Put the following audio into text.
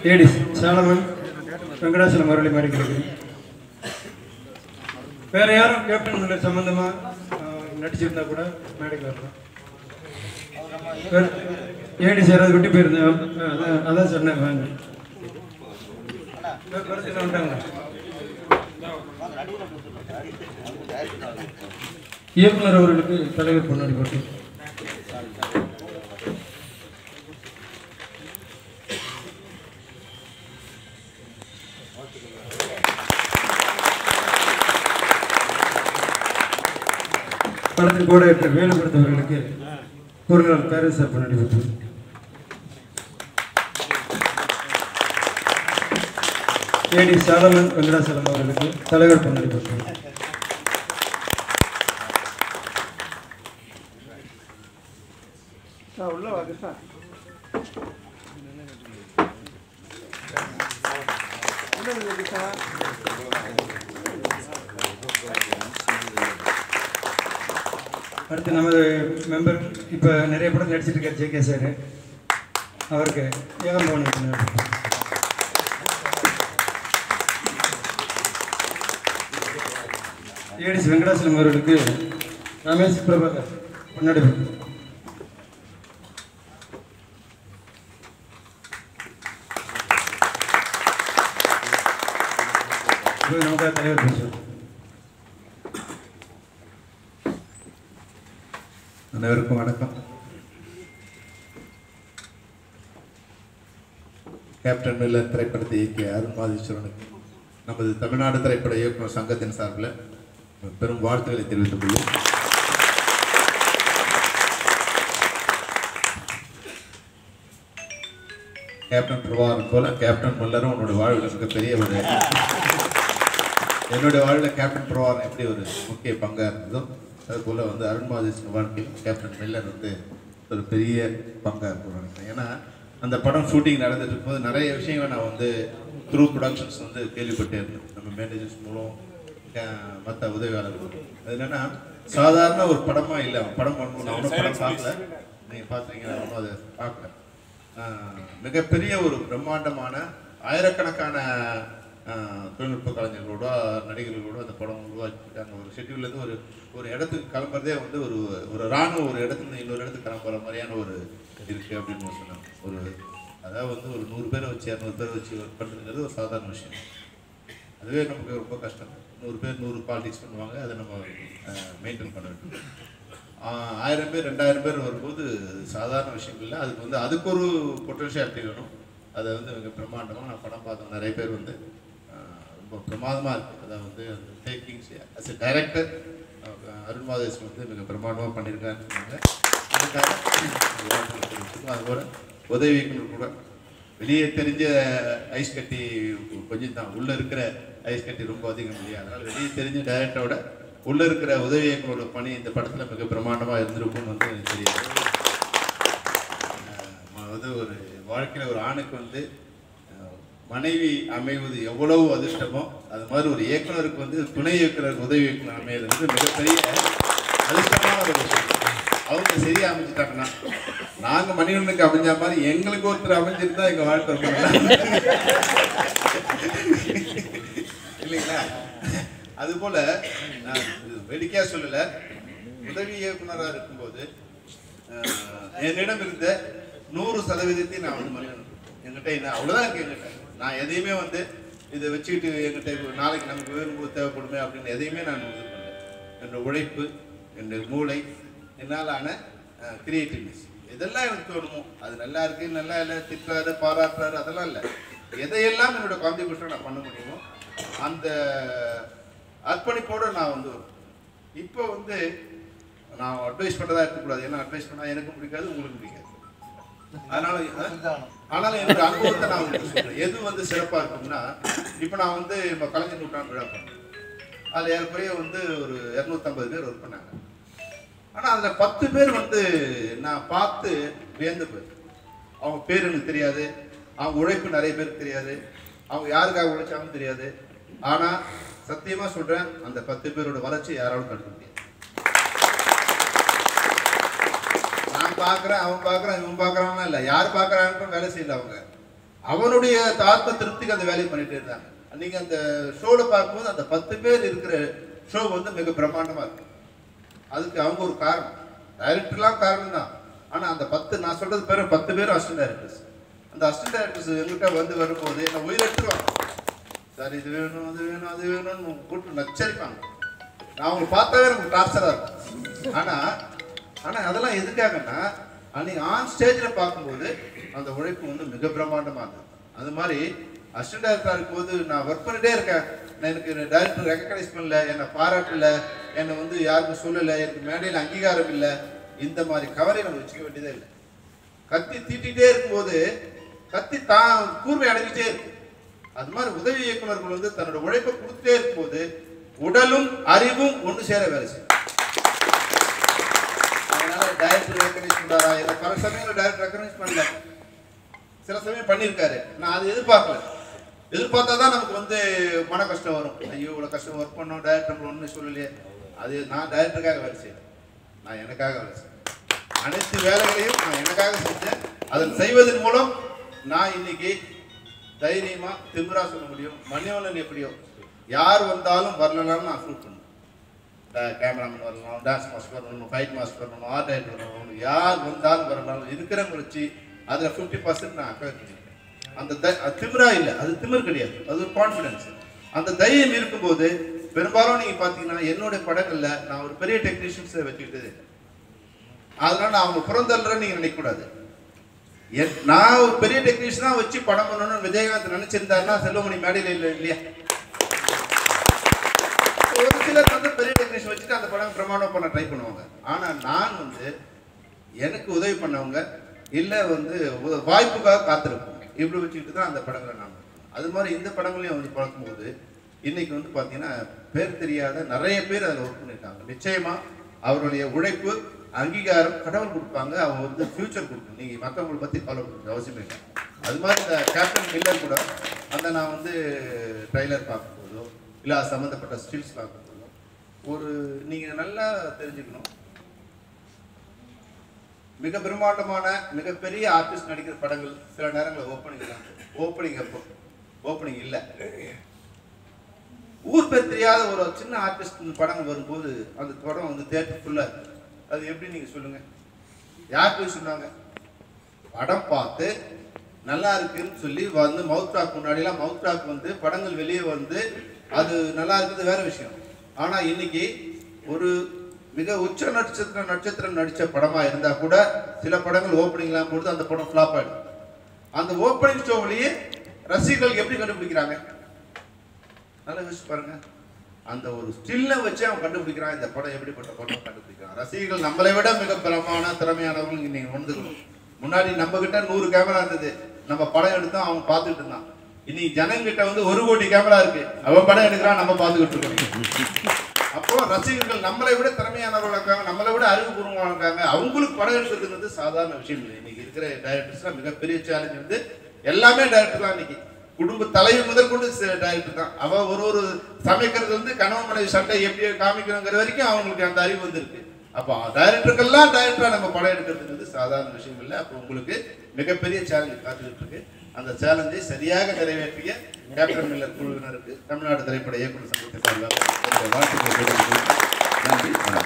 ஏடி சாலமன் வெங்கடாசலம் முரளி மாதிரி கிடைக்குது வேற யாரும் கேப்டன் இல்லை சம்பந்தமா ஆஹ், நடிச்சிருந்தா கூட மேடைக்கு வரலாம் வேற- ஏடி சார் அது விட்டு போயிருந்தேன் ஆ, அதான் அதான் சொன்னேன் வாங்க வேற படத்துல வந்துட்டாங்க இயக்குனர் அவர்களுக்கு தலைவர் பொன்னாடி போட்டு படத்தில் கூட ஏற்ற வேலுபடுத்தவர்களுக்கு ஒரு நாள் பேரரசர் பொன்னாடி போட்டு ஏடி சாலமன் வெங்கடாசலம் அவர்களுக்கு தலைவர் பொன்னாடி போட்டு அடுத்து நமது மெம்பர் இப்போ நிறைய படம் நடிச்சிட்டு இருக்கார் ஜே கே சார் அவருக்கு ஏகம்பவன் இயக்குனர். ஏடிஸ் வெங்கடாசலம் அவர்களுக்கு ரமேஷ் பிரபாகர் முன்னாடி இப்போ நமக்காக தலைவர் பேசுவோம் அனைவருக்கும் வணக்கம் கேப்டன் மில்லர் திரைப்படத்தை இயக்கிய அருண் மாதீஸ்வரனுக்கு நமது தமிழ்நாடு திரைப்பட இயக்குனர் சங்கத்தின் சார்பில் பெரும் வாழ்த்துக்களை தெரிவித்துக் கொள்வோம் கேப்டன் பிரபாகரன் போல கேப்டன் மில்லரும் உன்னோட வாழ்வில் மிகப்பெரிய ஒரு என்னுடைய வாழ்வில் கேப்டன் பிரபாகரன் எப்படி ஒரு முக்கிய பங்காக இருந்ததோ அதுபோல் வந்து அருண் மாதேசன் வாழ்க்கையில் கேப்டன் மில்லர் வந்து ஒரு பெரிய பங்காக இருக்கும்னு நினைக்கிறேன் ஏன்னா அந்த படம் ஷூட்டிங் நடந்துட்டு இருக்கும்போது நிறைய விஷயங்கள் நான் வந்து த்ரூ ப்ரொடக்ஷன்ஸ் வந்து கேள்விப்பட்டே இருந்தேன் நம்ம மேனேஜர்ஸ் மூலம் மற்ற உதவியாளர்கள் அது என்னன்னா சாதாரண ஒரு படமாக இல்லை அவன் படம் பண்ணணும் நான் ஒன்றும் படம் பார்க்கல நீங்கள் பார்த்துருங்க நான் ஒன்றும் அதை பார்க்கல ஆஹ் மிகப்பெரிய ஒரு பிரம்மாண்டமான ஆயிரக்கணக்கான ஆஹ், தொழில்நுட்ப கலைஞர்களோட நடிகர்களோட அந்த படம் உருவாக்கிட்டாங்க ஒரு ஷெட்யூல்லேருந்து ஒரு ஒரு இடத்துக்கு கிளம்புறதே வந்து ஒரு ஒரு ராணுவ ஒரு இடத்துல இன்னொரு இடத்துக்கு கிளம்புற மாதிரியான ஒரு இருக்கு அப்படின்னு சொன்னாங்க ஒரு அதாவது வந்து ஒரு நூறு பேரை வச்சு இரநூறு பேரை வச்சு ஒர்க் பண்ணுறதுங்கிறது ஒரு சாதாரண விஷயம் அதுவே நமக்கு ரொம்ப கஷ்டம் நூறு பேர் நூறு பாலிடிக்ஸ் பண்ணுவாங்க அதை நம்ம மெயின்டைன் பண்ண வேண்டும் ஆஹ் ஆயிரம் பேர் ரெண்டாயிரம் பேர் வரும்போது அது சாதாரண விஷயம் இல்லை அதுக்கு வந்து அதுக்கு ஒரு பொட்டன்ஷியாலிட்டி வேணும் அதை வந்து மிக பிரம்மாண்டமாக நான் படம் பார்த்தோம் நிறைய பேர் வந்து ஆஹ் ரொம்ப பிரமாதமாக இருக்குது அதை வந்து அந்த takings as a director Arun Madhesh வந்து மிக பிரமாண்டமாக பண்ணியிருக்காருன்னு சொன்னாங்க அதுக்காக வாழ்த்துக்கள் தெரிவிச்சுக்கணும். அதுபோல் உதவி இயக்குனர் கூட வெளியே தெரிஞ்ச ஐஸ் கட்டி கொஞ்சம் தான் உள்ள இருக்கிற ஐஸ் கட்டி ரொம்ப அதிகம் இல்லையா அதனால வெளியே தெரிஞ்ச டைரக்டரோட உள்ள இருக்கிற உதவி இயக்குனரோட பணி இந்த படத்துல மிக பிரமாண்டமா இருந்திருக்கும்னு வந்து எனக்கு தெரியுது அஹ் வந்து ஒரு வாழ்க்கையில ஒரு ஆணுக்கு வந்து அஹ், மனைவி அமைவது எவ்வளவு அதிர்ஷ்டமோ அது மாதிரி ஒரு இயக்குனருக்கு வந்து துணை இயக்குனர் உதவி இயக்குனர் அமைவது வந்து மிகப்பெரிய அதிர்ஷ்டமான ஒரு விஷயம் அவங்க சரியா அமைஞ்சிட்டாங்கன்னா நாங்க மணிவண்ணனுக்கு அமைஞ்ச மாதிரி எங்களுக்கு ஒருத்தர் அமைஞ்சிருந்தா எங்க வாழ்க்கை ரொம்ப நல்லா இல்லைங்களா அது போல நான் இது வேடிக்கையா சொல்லல உதவி இயக்குனராக இருக்கும்போது அஹ், என்னிடம் இருந்த நூறு சதவீதத்தை நான் வந்து மணிவண்ணன் என்கிட்ட என்ன அவ்வளவுதான் இருக்கு என்கிட்ட நான் எதையுமே வந்து இதை வச்சுக்கிட்டு என்கிட்ட இப்போ நாளைக்கு நமக்கு வேறும்போது தேவைப்படுமே அப்படின்னு எதையுமே நான் இது பண்ணல என்னோட உழைப்பு என்னுடைய மூளை என்னாலான கிரியேட்டிவ்னஸ் இதெல்லாம் எனக்கு தோணுமோ அது நல்லா இருக்கு நல்லா இல்லை திட்டுறாரு பாராட்டுறாரு அதெல்லாம் இல்லை எதையெல்லாம் என்னோட கான்ட்ரிபியூஷன் நான் பண்ண முடியுமோ அந்த அர்ப்பணிப்போடு நான் வந்து வருவேன். இப்போ வந்து நான் அட்வைஸ் பண்ணதா இருக்கக்கூடாது ஏன்னா அட்வைஸ் பண்ணா எனக்கும் பிடிக்காது உங்களுக்கு பிடிக்காது அதனால அஹ், ஆனாலும் என்னோட அனுபவத்தை நான் உங்களுக்கு சொல்றேன் எது வந்து சிறப்பா இருக்கும்னா இப்போ நான் வந்து நம்ம கலைஞர் நூற்றாண்டு விழா பண்ணேன் அதில் ஏறக்குறைய வந்து ஒரு இரநூத்தம்பது பேர் ஒர்க் பண்ணாங்க ஆனால் அதில் பத்து பேர் வந்து நான் பார்த்து வியந்து போய் அவங்க பேர் எனக்கு தெரியாது அவங்க உழைப்பு நிறைய பேருக்கு தெரியாது அவங்க யாருக்காக உழைச்சாங்கன்னு தெரியாது ஆனால் சத்தியமாக சொல்கிறேன் அந்த பத்து பேரோட வளர்ச்சி யாராலும் தடுக்க முடியாது நான் பார்க்குறேன் அவன் பார்க்குறான் இவன் பார்க்குறான்னா இல்லை யார் பார்க்குறாங்கன்னு வேலை செய்யல அவங்க அவனுடைய ஆத்ம திருப்திக்கு அந்த வேலையை பண்ணிட்டே இருந்தாங்க நீங்க அந்த ஷோல பார்க்கும்போது அந்த பத்து பேர் இருக்கிற ஷோ வந்து மிக பிரம்மாண்டமா இருக்கு அதுக்கு அவங்க ஒரு காரணம் டைரக்டர்லாம் காரணம் தான் ஆனா அந்த பத்து நான் சொல்றது பேர் பத்து பேரும் அசிஸ்டன்ட் டைரக்டர்ஸ் அந்த அசிஸ்டன்ட் டைரக்டர்ஸ் எங்கிட்ட வந்து வரும்போது என்ன உயிரெடுத்துருவாங்க சார் இது வேணும் அது வேணும் அது வேணும்னு கூட்டு நச்சரிப்பாங்க நான் அவங்க பார்த்தாவே நமக்கு டார்ச்சராக இருக்கும் ஆனா ஆனா அதெல்லாம் எதுக்காகன்னா அன்னைக்கு ஆன் ஸ்டேஜில் பார்க்கும்போது அந்த உழைப்பு வந்து மிக பிரம்மாண்டமாக இருந்தது அது மாதிரி அசிஸ்டன்ட் டைரக்டராக இருக்கும்போது நான் ஒர்க் பண்ணிட்டே இருக்கேன் நான் எனக்கு டைரக்டர் ரெக்கக்னைஸ் பண்ணல என்னை பாராட்டல என்னை வந்து யாருக்கும் சொல்லலை எனக்கு மேடையில் அங்கீகாரம் இல்லை இந்த மாதிரி கவரை நம்ம வச்சுக்க வேண்டியதே இல்லை கத்தி தீட்டிட்டே இருக்கும்போது கத்தி தான் கூர்மை அடைஞ்சிட்டே இருக்கு அது மாதிரி உதவி இயக்குனர்கள் வந்து தன்னோட உழைப்பை கொடுத்துட்டே இருக்கும்போது உடலும் அறிவும் ஒன்று சேர வேலை செய்யும் அதனால டைரக்டர் ரெக்கக்னைஸ் பண்றாரா இல்லை பல சமயங்கள் டைரக்டர் ரெக்கக்னைஸ் பண்ணல சில சமயம் பண்ணியிருக்காரு நான் அதை எதிர்பார்க்கல எதிர்பார்த்தா தான் நமக்கு வந்து மன கஷ்டம் வரும் ஐயோ இவ்வளோ கஷ்டம் ஒர்க் பண்ணோம் டைரக்டர் நம்மள ஒன்றும் சொல்லலையே அது நான் டைரக்டருக்காக வேலை செய்யறேன் நான் எனக்காக வேலை செய்யறேன் அனைத்து வேலைகளையும் நான் எனக்காக செஞ்சேன் அதை செய்வதன் மூலம் நான் இன்னைக்கு தைரியமா திமிரா சொல்ல முடியும் மணிவண்ணன் எப்படியோ யார் வந்தாலும் வரலனாலும் நான் ஷூட் பண்ணுவேன் கேமராமேன் வரணும் டான்ஸ் மாஸ்டர் வரணும் ஃபைட் மாஸ்டர் வரணும் ஆர்ட் டைரக்டர் வரணும் யார் வந்தாலும் வரணும் இருக்கிறவங்க வச்சு அதில் ஃபிஃப்டி பர்சன்ட் நான் அக்கறை பண்ணியிருக்கேன் அந்த த அது திமிரா இல்லை அது திமிர் கிடையாது அது ஒரு கான்ஃபிடன்ஸ் அந்த தைரியம் இருக்கும்போது பெரும்பாலும் நீங்கள் பார்த்தீங்கன்னா என்னுடைய படங்களில் நான் ஒரு பெரிய டெக்னீஷியன்ஸை வச்சுக்கிட்டது இல்லை. அதனால நான் அவங்க புறந்தள்ளுறேன்னு நீங்கள் நினைக்கக்கூடாது என்- நான் ஒரு பெரிய டெக்னீஷியனா வச்சு படம் பண்ணணும்னு விஜயகாந்த் நினைச்சிருந்தாருன்னா செல்வமணி மேடையில் இல்லை இல்லையா ஒரு சிலர் வந்து பெரிய டெக்னீஷியன் வச்சுட்டு அந்த படம் பிரமாணம் பண்ண ட்ரை பண்ணுவாங்க ஆனா நான் வந்து எனக்கு உதவி பண்ணவங்க இல்ல வந்து உ- வாய்ப்புக்காக காத்திருப்போம் இப்படி வச்சுக்கிட்டு தான் அந்த படங்களை நான் பண்ணுவேன். அது மாதிரி இந்த படங்களையும் வந்து பார்க்கும்போது இன்னைக்கு வந்து பார்த்தீங்கன்னா பேர் தெரியாத நிறைய பேர் அதில் ஒர்க் பண்ணியிருக்காங்க நிச்சயமா அவருடைய உழைப்பு அங்கீகாரம் கடவுள் கொடுப்பாங்க அவங்க வந்து ஃபியூச்சர் கொடுக்கும் நீங்கள் மற்றவங்களை பற்றி கவலைப்படுற அவசியமே இல்லை அது மாதிரி இந்த கேப்டன் மில்லர் கூட அந்த நான் வந்து ட்ரைலர் பார்க்கும்போதோ இல்லை அது சம்மந்தப்பட்ட ஸ்டில்ஸ் பார்க்கும்போதோ ஒரு நீங்கள் நல்லா தெரிஞ்சுக்கணும் மிக பிரம்மாண்டமான மிகப்பெரிய ஆர்டிஸ்ட் நடிக்கிற படங்கள் சில நேரங்களில் ஓப்பனிங் தான் ஓப்பனிங் அப்போ ஓப்பனிங் இல்லை ஊர் பேர் தெரியாத ஒரு சின்ன ஆர்டிஸ்ட் படங்கள் வரும்போது அந்த படம் வந்து தேட்டர் ஃபுல்லாக இருக்கு அது எப்படி நீங்கள் சொல்லுங்கள் யார் போய் சொன்னாங்க படம் பார்த்து நல்லா இருக்குன்னு சொல்லி வந்து மவுத் டாக் முன்னாடிலாம் மவுத் டாக் வந்து படங்கள் வெளியே வந்து அது நல்லா இருக்குது வேற விஷயம் ஆனால் இன்னைக்கு ஒரு மிக உச்ச நட்சத்திர நட்சத்திரம் நடித்த படமாக இருந்தால் கூட சில படங்கள் ஓப்பனிங்லாம் கொடுத்து அந்த படம் ஃப்ளாப் ஆயிடும் அந்த ஓப்பனிங் ஷோவிலேயே ரசிகர்கள் எப்படி கண்டுபிடிக்கிறாங்க நல்லா யோசிச்சு பாருங்க அந்த ஒரு ஸ்டில்லை வச்சு அவன் கண்டுபிடிக்கிறான் இந்த படம் எப்படிப்பட்ட படம் கண்டுபிடிக்கிறான் ரசிகர்கள் நம்மளை விட மிக பிரமான திறமையானவர்கள் நீங்க உணர்ந்துக்கணும் முன்னாடி நம்ம கிட்ட நூறு கேமரா இருந்தது நம்ம படம் எடுத்தோம் அவன் பார்த்துட்டு இருந்தான் இன்னைக்கு ஜனங்கிட்ட வந்து ஒரு கோடி கேமரா இருக்கு அவன் படம் எடுக்கிறான் நம்ம பார்த்துக்கிட்டு இருக்கோம் அப்போ ரசிகர்கள் நம்மளை விட திறமையானவர்கள் இருக்காங்க நம்மளை விட அறிவுபூர்வமாக இருக்காங்க அவங்களுக்கு படம் எடுக்கிறதுங்கிறது சாதாரண விஷயம் இல்லை இன்னைக்கு இருக்கிற டைரக்டர்ஸ்லாம் மிகப்பெரிய சேலஞ்ச் வந்து எல்லாமே டைரக்டர் தான் இன்னைக்கு குடும்ப தலைவர் முதற்கொண்டு டைரக்டர் தான் அவ ஒரு ஒரு சமைக்கிறது வந்து கணவன் மனைவி சண்டை எப்படி காமிக்கணுங்கிற வரைக்கும் அவங்களுக்கு அந்த அறிவு வந்திருக்கு அப்போ டைரக்டருக்கெல்லாம் டைரக்டரா நம்ம படம் எடுக்கிறதுங்கிறது சாதாரண விஷயம் இல்லை அப்போ உங்களுக்கு மிகப்பெரிய சேலஞ்ச் காத்துக்கிட்டு இருக்கு அந்த சேலஞ்சை சரியாக நிறைவேற்றிய கேப்டன் மில்லர் குழுவினருக்கு தமிழ்நாடு திரைப்பட இயக்குநர் சங்கத்தை சார்பாக என்னுடைய வாழ்த்துக்களை தெரிவித்துக் கொள்கிறேன். நன்றி வணக்கம்